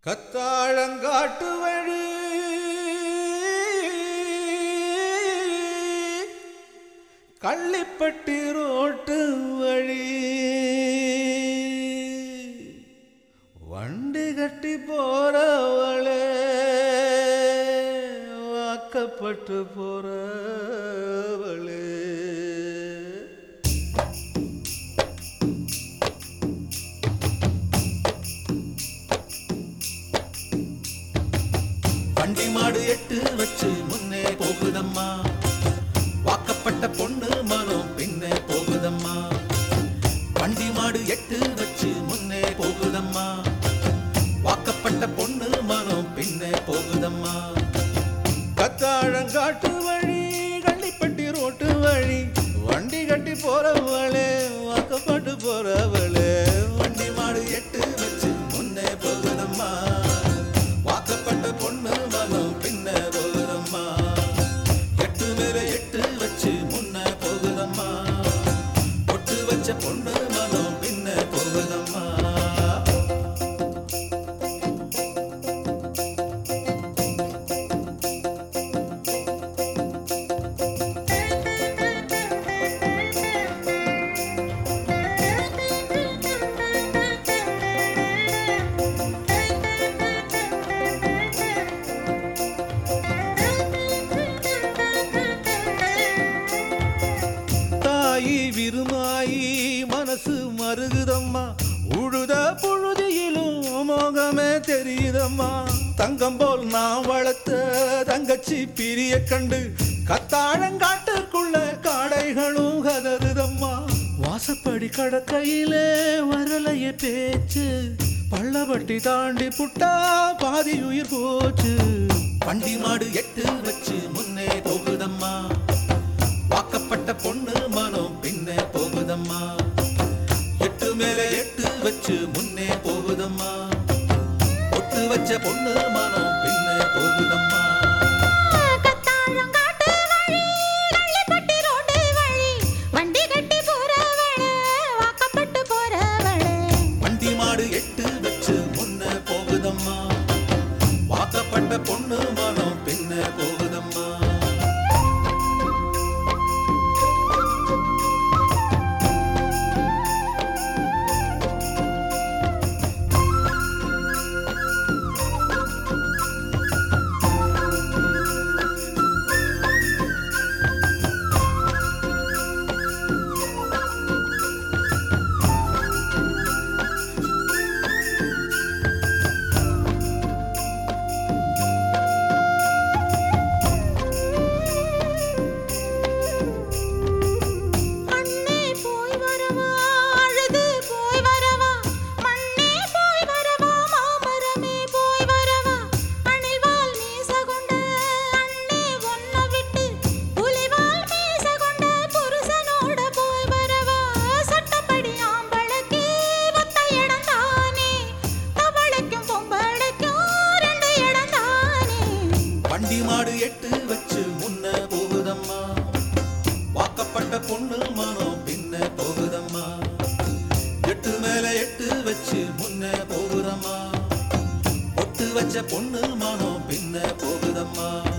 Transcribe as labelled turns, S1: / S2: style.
S1: கத்தாழங்காட்டு வழி கள்ளிப்பட்டி ரோட்டு வழி வண்டி கட்டி போறவளே வாக்கப்பட்டு போறவளே
S2: வண்டி மாடு எட்டு வச்சு முன்னே போகுதம்மா வாக்கப்பட்ட பொண்ணு மனம் பின்னே போகுதம்மா வண்டி மாடு எட்டு வச்சு முன்னே போகுதம்மா வாக்கப்பட்ட பொண்ணு மனம் பின்னே போகுதம்மா
S1: கத்தாழங்காட்டு வழி கள்ளிப்பட்டி ரோட்டு வழி வண்டி கட்டி போறவளே வாக்கப்பட்டு போறவளே
S2: வண்டி மாடு எட்டு வச்சு முன்னே போகுதம்மா வாக்கப்பட்ட பொண்ணு மனம் பின்னே போகுதம்மா எட்டு மேல எட்டு வச்சு முன்னே போகுதம்மா பொட்டு வச்ச பொண்ணு மனம் பின்னே போகுதம்மா
S1: தாயி விருமாயி மனசு மருகுதம்மா உழுத புழுதியிலும் மோகமே தெரியுதம்மா தங்கம் போல் நான் வளர்த்த தங்கச்சி பிரிய கண்டு கத்தாழங்காட்டுக்குள்ள காடைகளும் கதறுதம்மா வாசப்படி கடக்கையிலே வரலைய பேச்சு பள்ளப்பட்டி தாண்டி புட்டா பாதி உயிர் போச்சு
S2: வண்டி மாடு எட்டு வச்சு முன்னே போகுதம்மா வாக்கப்பட்ட பொண்ணு மனம் பின்னே போகுதம்மா எட்டு மேல எட்டு வச்சு முன்னே போகுதம்மா பொட்டு வச்ச பொண்ணு மனம் பின்னே போகுதம்மா
S3: கத்தாழங்காட்டு வழி, கள்ளிப்பட்டி ரோட்டு வழி, வண்டி கட்டி போறவளே, வாக்கப்பட்டு போறவளே.
S2: வண்டி மாடு எட்டு வச்சு முன்னே போகுதம்மா வாக்கப்பட்ட பொண்ணு மனம் பின்னே போகுதம்மா
S3: அண்ணே போய் வரவா, அழுது போய் வரவா, மண்ணே போய் வரவா, மாமரமே போய் வரவா, அணில்வால் மீச கொண்ட அண்ணே உன்னை விட்டு, புலிவால் மீச கொண்ட புருஷனோட போய் வரவா, சட்டப்படி ஆம்பளைக்கு ஒத்த இடம் தானே, தவளைக்கும் பொம்பளைக்கும் ரெண்டு இடம் தானே.
S2: வண்டி மாடு எட்டு வச்சு முன்ன போகுதம்மா வாக்கப்பட்ட பொண்ணு மனம் பின்ன போகுதம்மா எட்டு மேல எட்டு வச்சு முன்ன போகுதம்மா பொட்டு வச்ச பொண்ணு மனம் பின்ன போகுதம்மா